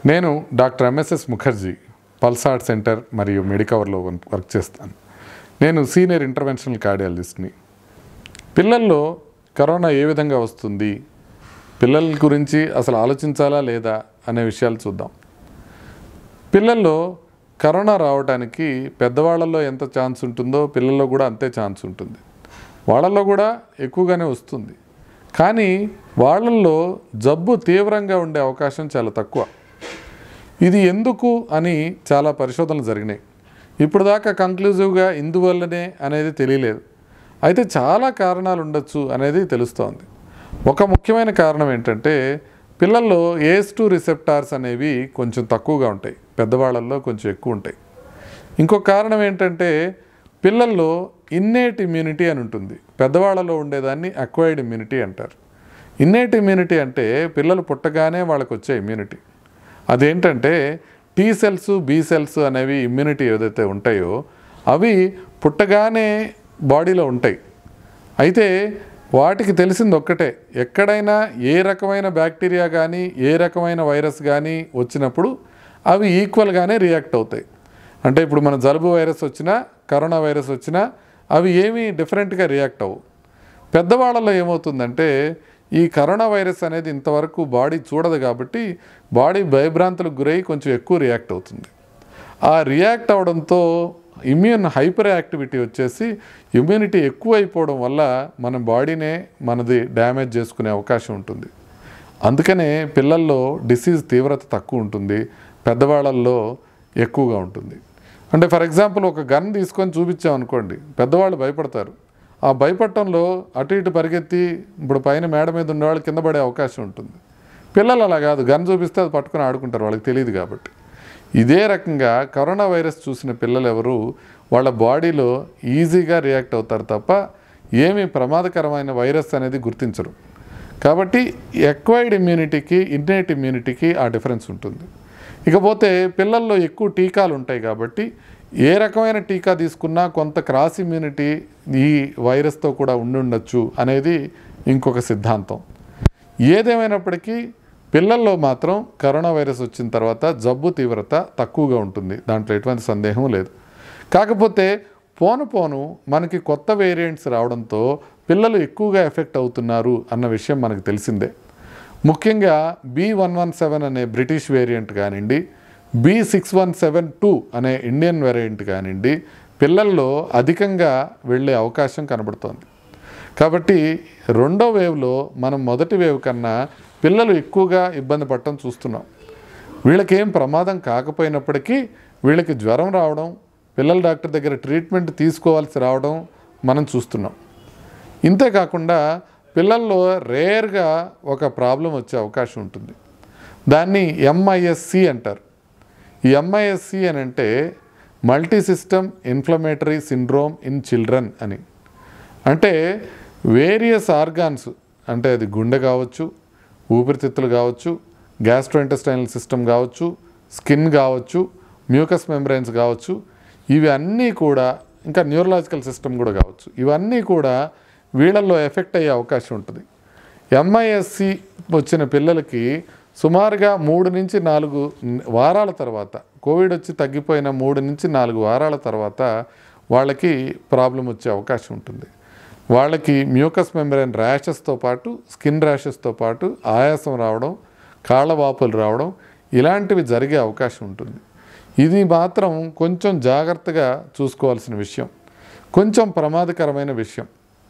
నేను doctor MSS Mukherjee పల్సాట్ centre మరియు మెడికవర్లో వర్క్ చేస్తాను నేను సీనియర్ ఇంటర్వెన్షనల్ కార్డియాలజిస్ట్ని పిల్లల్లో కరోనా ఏ విధంగా వస్తుంది పిల్లల గురించి అసలు ఆలోచించాలా లేదా అనే విషయాలు చూద్దాం పిల్లల్లో కరోనా రావడానికి పెద్దవాళ్ళల్లో ఎంత ఛాన్స్ ఉంటుందో పిల్లల్లో కూడా అంతే ఛాన్స్ ఉంటుంది వాళ్ళల్లో కూడా ఎక్కువగానే వస్తుంది కానీ వాళ్ళల్లో జబ్బు తీవ్రంగా ఉండే అవకాశం చాలా తక్కువ ఇది ఎందుకు అని చాలా పరిశోధనలు జరిగినాయి ఇప్పుడు దాకా కంక్లూజివ్గా ఇందువల్లనే అనేది తెలియలేదు అయితే చాలా కారణాలు ఉండొచ్చు అనేది తెలుస్తోంది ఒక ముఖ్యమైన కారణం ఏంటంటే పిల్లల్లో ఏస్ టూ రిసెప్టార్స్ అనేవి కొంచెం తక్కువగా ఉంటాయి పెద్దవాళ్ళల్లో కొంచెం ఎక్కువ ఉంటాయి ఇంకొక కారణం ఏంటంటే పిల్లల్లో ఇన్నేట్ ఇమ్యూనిటీ అని ఉంటుంది పెద్దవాళ్ళలో ఉండేదాన్ని అక్వైర్డ్ ఇమ్యూనిటీ అంటారు ఇన్నేట్ ఇమ్యూనిటీ అంటే పిల్లలు పుట్టగానే వాళ్ళకి వచ్చే ఇమ్యూనిటీ అదేంటంటే టీ సెల్స్ బి సెల్స్ అనేవి ఇమ్యూనిటీ ఏదైతే ఉంటాయో అవి పుట్టగానే బాడీలో ఉంటాయి అయితే వాటికి తెలిసింది ఒక్కటే ఎక్కడైనా ఏ రకమైన బ్యాక్టీరియా కానీ ఏ రకమైన వైరస్ కానీ వచ్చినప్పుడు అవి ఈక్వల్గానే రియాక్ట్ అవుతాయి అంటే ఇప్పుడు మన జలుబు వైరస్ వచ్చినా కరోనా వైరస్ వచ్చినా అవి ఏమీ డిఫరెంట్గా రియాక్ట్ అవ్వు పెద్దవాళ్ళలో ఏమవుతుందంటే ఈ కరోనా వైరస్ అనేది ఇంతవరకు బాడీ చూడదు కాబట్టి బాడీ భయభ్రాంతులకు గురై కొంచెం ఎక్కువ రియాక్ట్ అవుతుంది ఆ రియాక్ట్ అవడంతో ఇమ్యూన్ హైపర్ యాక్టివిటీ వచ్చేసి ఇమ్యూనిటీ ఎక్కువ అయిపోవడం వల్ల మన బాడీనే మనది డ్యామేజ్ చేసుకునే అవకాశం ఉంటుంది అందుకనే పిల్లల్లో డిసీజ్ తీవ్రత తక్కువ ఉంటుంది పెద్దవాళ్ళల్లో ఎక్కువగా ఉంటుంది అంటే ఫర్ ఎగ్జాంపుల్ ఒక గన్ తీసుకొని చూపించామనుకోండి పెద్దవాళ్ళు భయపడతారు ఆ భయపడటంలో అటు ఇటు పరిగెత్తి ఇప్పుడు పైన మేడ మీద ఉన్నవాళ్ళు కింద పడే అవకాశం ఉంటుంది పిల్లలు అలా కాదు గన్ చూపిస్తే అది పట్టుకొని ఆడుకుంటారు వాళ్ళకి తెలియదు కాబట్టి ఇదే రకంగా కరోనా వైరస్ చూసిన పిల్లలు ఎవరు వాళ్ళ బాడీలో ఈజీగా రియాక్ట్ అవుతారు తప్ప ఏమీ ప్రమాదకరమైన వైరస్ అనేది గుర్తించరు కాబట్టి ఎక్వైర్డ్ ఇమ్యూనిటీకి ఇన్నేట్ ఇమ్యూనిటీకి ఆ డిఫరెన్స్ ఉంటుంది ఇకపోతే పిల్లల్లో ఎక్కువ టీకాలు ఉంటాయి కాబట్టి ఏ రకమైన టీకా తీసుకున్నా కొంత క్రాస్ ఇమ్యూనిటీ ఈ వైరస్తో కూడా ఉండుండొచ్చు అనేది ఇంకొక సిద్ధాంతం ఏదేమైనప్పటికీ పిల్లల్లో మాత్రం కరోనా వైరస్ వచ్చిన తర్వాత జబ్బు తీవ్రత తక్కువగా ఉంటుంది దాంట్లో ఎటువంటి సందేహం లేదు కాకపోతే పోను పోను మనకి కొత్త వేరియంట్స్ రావడంతో పిల్లలు ఎక్కువగా ఎఫెక్ట్ అవుతున్నారు అన్న విషయం మనకు తెలిసిందే ముఖ్యంగా బి వన్ వన్ సెవెన్ అనే బ్రిటిష్ వేరియంట్ కానివ్వండి B six one seven two అనే ఇండియన్ వేరియంట్ కానివ్వండి పిల్లల్లో అధికంగా వెళ్ళే అవకాశం కనబడుతోంది కాబట్టి రెండో వేవ్లో మనం మొదటి వేవ్ కన్నా పిల్లలు ఎక్కువగా ఇబ్బంది పడటం చూస్తున్నాం వీళ్ళకి ఏం ప్రమాదం కాకపోయినప్పటికీ వీళ్ళకి జ్వరం రావడం పిల్లల డాక్టర్ దగ్గర ట్రీట్మెంట్ తీసుకోవాల్సి రావడం మనం చూస్తున్నాం ఇంతేకాకుండా పిల్లల్లో రేర్గా ఒక ప్రాబ్లం వచ్చే అవకాశం ఉంటుంది దాన్ని ఎంఐఎస్సి అంటారు ఈ ఎంఐఎస్సి అని అంటే multi system inflammatory syndrome in children అని అంటే వేరియస్ ఆర్గాన్స్ అంటే అది గుండె కావచ్చు ఊపిరితిత్తులు కావచ్చు గ్యాస్ట్రోఇంటెస్టైనల్ సిస్టమ్ కావచ్చు స్కిన్ కావచ్చు మ్యూకస్ మెంబ్రైన్స్ కావచ్చు ఇవి అన్నీ కూడా ఇంకా న్యూరలాజికల్ సిస్టమ్ కూడా కావచ్చు ఇవన్నీ కూడా వీళ్ళల్లో ఎఫెక్ట్ అయ్యే అవకాశం ఉంటుంది ఎంఐఎస్సి వచ్చిన పిల్లలకి సుమారుగా మూడు నుంచి నాలుగు వారాల తర్వాత కోవిడ్ వచ్చి తగ్గిపోయిన మూడు నుంచి నాలుగు వారాల తర్వాత వాళ్ళకి ప్రాబ్లం వచ్చే అవకాశం ఉంటుంది వాళ్ళకి మ్యూకస్ మెంబ్రైన్ ర్యాషెస్తో పాటు స్కిన్ ర్యాషెస్తో పాటు ఆయాసం రావడం కాళ్ళ వాపులు రావడం ఇలాంటివి జరిగే అవకాశం ఉంటుంది ఇది మాత్రం కొంచెం జాగ్రత్తగా చూసుకోవాల్సిన విషయం కొంచెం ప్రమాదకరమైన విషయం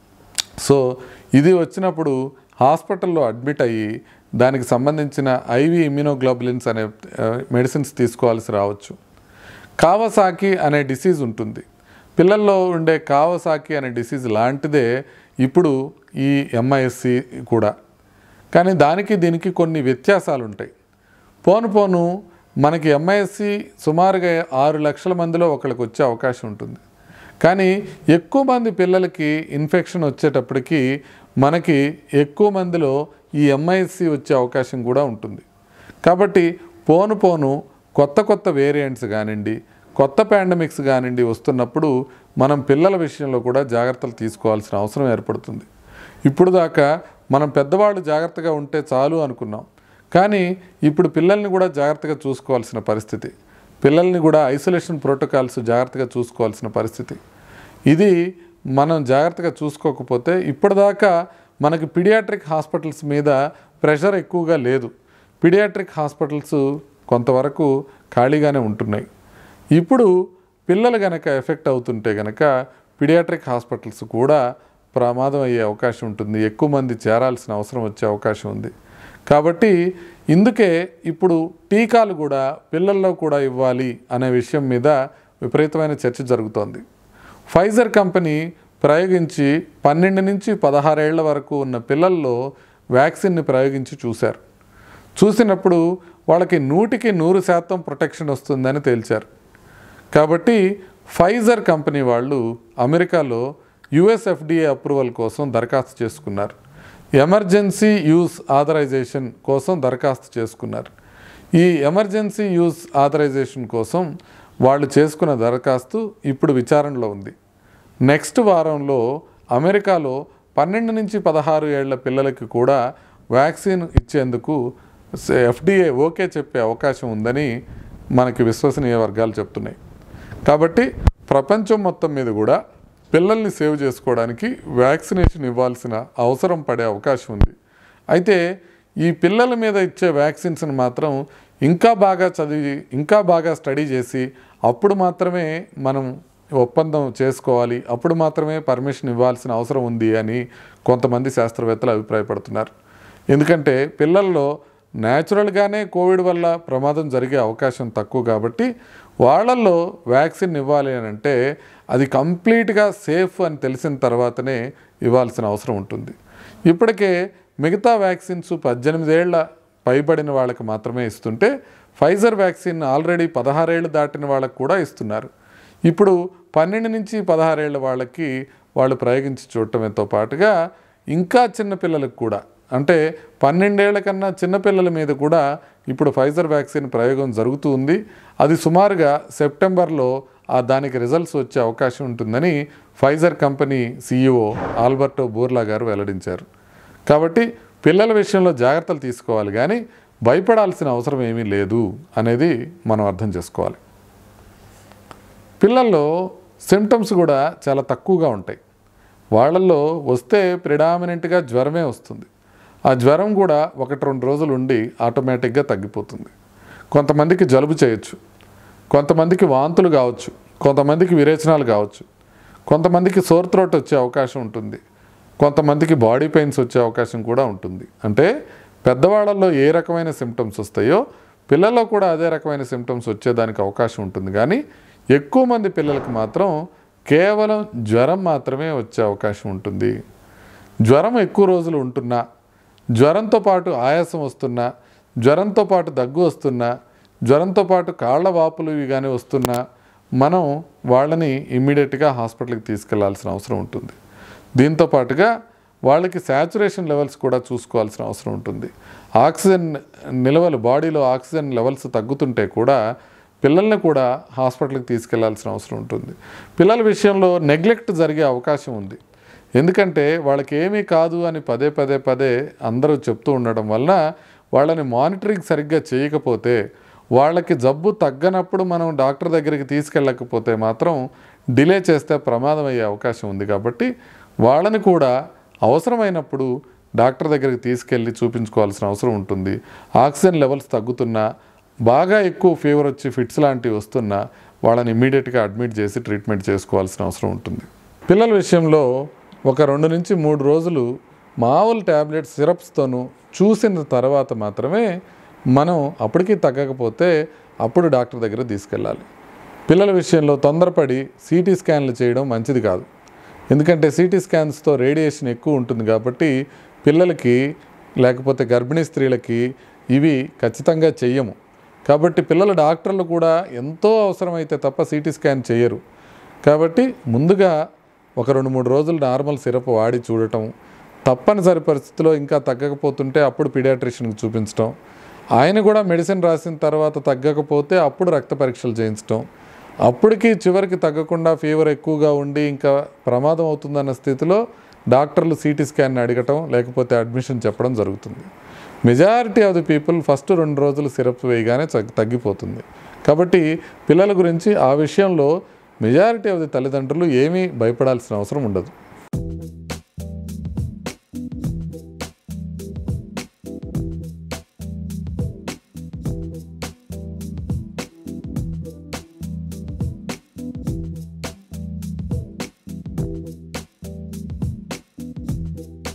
సో ఇది వచ్చినప్పుడు హాస్పిటల్లో అడ్మిట్ అయ్యి దానికి సంబంధించిన ఐవి ఇమ్యూనోగ్లోబులిన్స్ అనే మెడిసిన్స్ తీసుకోవాల్సి రావచ్చు కావసాకి అనే డిసీజ్ ఉంటుంది పిల్లల్లో ఉండే కావసాకి అనే డిసీజ్ లాంటిదే ఇప్పుడు ఈ ఎంఐఎస్సి కూడా కానీ దానికి దీనికి కొన్ని వ్యత్యాసాలు ఉంటాయి పోను పోను మనకి ఎంఐఎస్సి సుమారుగా ఆరు లక్షల మందిలో ఒకరికి వచ్చే అవకాశం ఉంటుంది కానీ ఎక్కువ మంది పిల్లలకి ఇన్ఫెక్షన్ వచ్చేటప్పటికి మనకి ఎక్కువ మందిలో ఈ ఎంఐఎస్సి వచ్చే అవకాశం కూడా ఉంటుంది కాబట్టి పోను పోను కొత్త కొత్త వేరియంట్స్ కానివ్వండి కొత్త పాండమిక్స్ కానివ్వండి వస్తున్నప్పుడు మనం పిల్లల విషయంలో కూడా జాగ్రత్తలు తీసుకోవాల్సిన అవసరం ఏర్పడుతుంది ఇప్పుడు దాకా మనం పెద్దవాళ్ళు జాగ్రత్తగా ఉంటే చాలు అనుకున్నాం కానీ ఇప్పుడు పిల్లల్ని కూడా జాగ్రత్తగా చూసుకోవాల్సిన పరిస్థితి పిల్లల్ని కూడా ఐసోలేషన్ ప్రోటోకాల్స్ జాగ్రత్తగా చూసుకోవాల్సిన పరిస్థితి ఇది మనం జాగ్రత్తగా చూసుకోకపోతే ఇప్పటిదాకా మనకి పిడియాట్రిక్ హాస్పిటల్స్ మీద ప్రెషర్ ఎక్కువగా లేదు పిడియాట్రిక్ హాస్పిటల్స్ కొంతవరకు ఖాళీగానే ఉంటున్నాయి ఇప్పుడు పిల్లలు గనక ఎఫెక్ట్ అవుతుంటే గనక పిడియాట్రిక్ హాస్పిటల్స్ కూడా ప్రమాదం అయ్యే అవకాశం ఉంటుంది ఎక్కువ మంది చేరాల్సిన అవసరం వచ్చే అవకాశం ఉంది కాబట్టి ఇందుకే ఇప్పుడు టీకాలు కూడా పిల్లల్లో కూడా ఇవ్వాలి అనే విషయం మీద విపరీతమైన చర్చ జరుగుతోంది ఫైజర్ కంపెనీ ప్రయోగించి పన్నెండు నుంచి పదహారేళ్ల వరకు ఉన్న పిల్లల్లో వ్యాక్సిన్ని ప్రయోగించి చూశారు చూసినప్పుడు వాళ్ళకి నూటికి నూరు శాతం ప్రొటెక్షన్ వస్తుందని తేల్చారు కాబట్టి ఫైజర్ కంపెనీ వాళ్ళు అమెరికాలో యుఎస్ఎఫ్డిఏ అప్రూవల్ కోసం దరఖాస్తు చేసుకున్నారు ఎమర్జెన్సీ యూస్ ఆథరైజేషన్ కోసం దరఖాస్తు చేసుకున్నారు ఈ ఎమర్జెన్సీ యూస్ ఆథరైజేషన్ కోసం వాళ్ళు చేసుకున్న దరఖాస్తు ఇప్పుడు విచారణలో ఉంది నెక్స్ట్ వారంలో అమెరికాలో పన్నెండు నుంచి పదహారు ఏళ్ల పిల్లలకి కూడా వ్యాక్సిన్ ఇచ్చేందుకు ఎఫ్డిఏ ఓకే చెప్పే అవకాశం ఉందని మనకి విశ్వసనీయ వర్గాలు చెప్తున్నాయి కాబట్టి ప్రపంచం మొత్తం మీద కూడా పిల్లల్ని సేవ్ చేసుకోవడానికి వ్యాక్సినేషన్ ఇవ్వాల్సిన అవసరం పడే అవకాశం ఉంది అయితే ఈ పిల్లల మీద ఇచ్చే వ్యాక్సిన్స్ని మాత్రం ఇంకా బాగా చదివి ఇంకా బాగా స్టడీ చేసి అప్పుడు మాత్రమే మనం ఒప్పందం చేసుకోవాలి అప్పుడు మాత్రమే పర్మిషన్ ఇవ్వాల్సిన అవసరం ఉంది అని కొంతమంది శాస్త్రవేత్తలు అభిప్రాయపడుతున్నారు ఎందుకంటే పిల్లల్లో న్యాచురల్గానే కోవిడ్ వల్ల ప్రమాదం జరిగే అవకాశం తక్కువ కాబట్టి వాళ్ళల్లో వ్యాక్సిన్ ఇవ్వాలి అని అంటే అది కంప్లీట్గా సేఫ్ అని తెలిసిన తర్వాతనే ఇవ్వాల్సిన అవసరం ఉంటుంది ఇప్పటికే మిగతా వ్యాక్సిన్స్ పద్దెనిమిదేళ్ల పైబడిన వాళ్ళకి మాత్రమే ఇస్తుంటే ఫైజర్ వ్యాక్సిన్ ఆల్రెడీ పదహారేళ్ళు దాటిన వాళ్ళకి కూడా ఇస్తున్నారు ఇప్పుడు పన్నెండు నుంచి పదహారేళ్ల వాళ్ళకి వాళ్ళు ప్రయోగించి చూడటంతో పాటుగా ఇంకా చిన్న పిల్లలకు కూడా అంటే పన్నెండేళ్ల కన్నా చిన్నపిల్లల మీద కూడా ఇప్పుడు ఫైజర్ వ్యాక్సిన్ ప్రయోగం జరుగుతూ ఉంది అది సుమారుగా సెప్టెంబర్లో ఆ దానికి రిజల్ట్స్ వచ్చే అవకాశం ఉంటుందని ఫైజర్ కంపెనీ సీఈఓ ఆల్బర్టో బోర్లా గారు వెల్లడించారు కాబట్టి పిల్లల విషయంలో జాగ్రత్తలు తీసుకోవాలి కానీ భయపడాల్సిన అవసరం ఏమీ లేదు అనేది మనం అర్థం చేసుకోవాలి పిల్లల్లో సిమ్టమ్స్ కూడా చాలా తక్కువగా ఉంటాయి వాళ్ళల్లో వస్తే ప్రిడామినెంట్గా జ్వరమే వస్తుంది ఆ జ్వరం కూడా ఒకటి రెండు రోజులు ఉండి ఆటోమేటిక్గా తగ్గిపోతుంది కొంతమందికి జలుబు చేయొచ్చు కొంతమందికి వాంతులు కావచ్చు కొంతమందికి విరేచనాలు కావచ్చు కొంతమందికి సోర్ త్రోట్ వచ్చే అవకాశం ఉంటుంది కొంతమందికి బాడీ పెయిన్స్ వచ్చే అవకాశం కూడా ఉంటుంది అంటే పెద్దవాళ్ళల్లో ఏ రకమైన సిమ్టమ్స్ వస్తాయో పిల్లల్లో కూడా అదే రకమైన సిమ్టమ్స్ వచ్చేదానికి అవకాశం ఉంటుంది కానీ ఎక్కువ మంది పిల్లలకు మాత్రం కేవలం జ్వరం మాత్రమే వచ్చే అవకాశం ఉంటుంది జ్వరం ఎక్కువ రోజులు ఉంటున్నా జ్వరంతో పాటు ఆయాసం వస్తున్నా జ్వరంతో పాటు దగ్గు వస్తున్నా జ్వరంతో పాటు కాళ్ళ వాపులు ఇవి కానీ వస్తున్నా మనం వాళ్ళని ఇమ్మీడియట్గా హాస్పిటల్కి తీసుకెళ్లాల్సిన అవసరం ఉంటుంది దీంతో పాటుగా వాళ్ళకి శాచురేషన్ లెవెల్స్ కూడా చూసుకోవాల్సిన అవసరం ఉంటుంది ఆక్సిజన్ నిల్వలు బాడీలో ఆక్సిజన్ లెవెల్స్ తగ్గుతుంటే కూడా పిల్లల్ని కూడా హాస్పిటల్కి తీసుకెళ్లాల్సిన అవసరం ఉంటుంది పిల్లల విషయంలో నెగ్లెక్ట్ జరిగే అవకాశం ఉంది ఎందుకంటే వాళ్ళకి ఏమీ కాదు అని పదే పదే పదే అందరూ చెప్తూ ఉండడం వల్ల వాళ్ళని మానిటరింగ్ సరిగ్గా చేయకపోతే వాళ్ళకి జబ్బు తగ్గనప్పుడు మనం డాక్టర్ దగ్గరికి తీసుకెళ్ళకపోతే మాత్రం డిలే చేస్తే ప్రమాదం అయ్యే అవకాశం ఉంది కాబట్టి వాళ్ళని కూడా అవసరమైనప్పుడు డాక్టర్ దగ్గరికి తీసుకెళ్ళి చూపించుకోవాల్సిన అవసరం ఉంటుంది ఆక్సిజన్ లెవెల్స్ తగ్గుతున్నా బాగా ఎక్కువ ఫీవర్ వచ్చి ఫిట్స్ లాంటివి వస్తున్నా వాళ్ళని ఇమ్మీడియట్గా అడ్మిట్ చేసి ట్రీట్మెంట్ చేసుకోవాల్సిన అవసరం ఉంటుంది పిల్లల విషయంలో ఒక రెండు నుంచి మూడు రోజులు మామూలు ట్యాబ్లెట్స్ సిరప్స్తోనూ చూసిన తర్వాత మాత్రమే మనం అప్పటికీ తగ్గకపోతే అప్పుడు డాక్టర్ దగ్గర తీసుకెళ్ళాలి పిల్లల విషయంలో తొందరపడి సిటీ స్కాన్లు చేయడం మంచిది కాదు ఎందుకంటే సిటీ స్కాన్స్తో రేడియేషన్ ఎక్కువ ఉంటుంది కాబట్టి పిల్లలకి లేకపోతే గర్భిణీ స్త్రీలకి ఇవి ఖచ్చితంగా చెయ్యము కాబట్టి పిల్లల డాక్టర్లు కూడా ఎంతో అవసరమైతే తప్ప సిటీ స్కాన్ చేయరు కాబట్టి ముందుగా ఒక రెండు మూడు రోజులు నార్మల్ సిరప్ వాడి చూడటం తప్పనిసరి పరిస్థితిలో ఇంకా తగ్గకపోతుంటే అప్పుడు పీడియాట్రిషియన్కి చూపించడం ఆయన కూడా మెడిసిన్ రాసిన తర్వాత తగ్గకపోతే అప్పుడు రక్త పరీక్షలు చేయించడం అప్పటికి చివరికి తగ్గకుండా ఫీవర్ ఎక్కువగా ఉండి ఇంకా ప్రమాదం అవుతుందన్న స్థితిలో డాక్టర్లు సిటీ స్కాన్ అడగటం లేకపోతే అడ్మిషన్ చెప్పడం జరుగుతుంది majority of the people first రెండు రోజులు సిరప్ వేయగానే తగ్గి- తగ్గిపోతుంది కాబట్టి పిల్లల గురించి ఆ విషయంలో మెజారిటీ ఆఫ్ ది తల్లిదండ్రులు ఏమీ భయపడాల్సిన అవసరం ఉండదు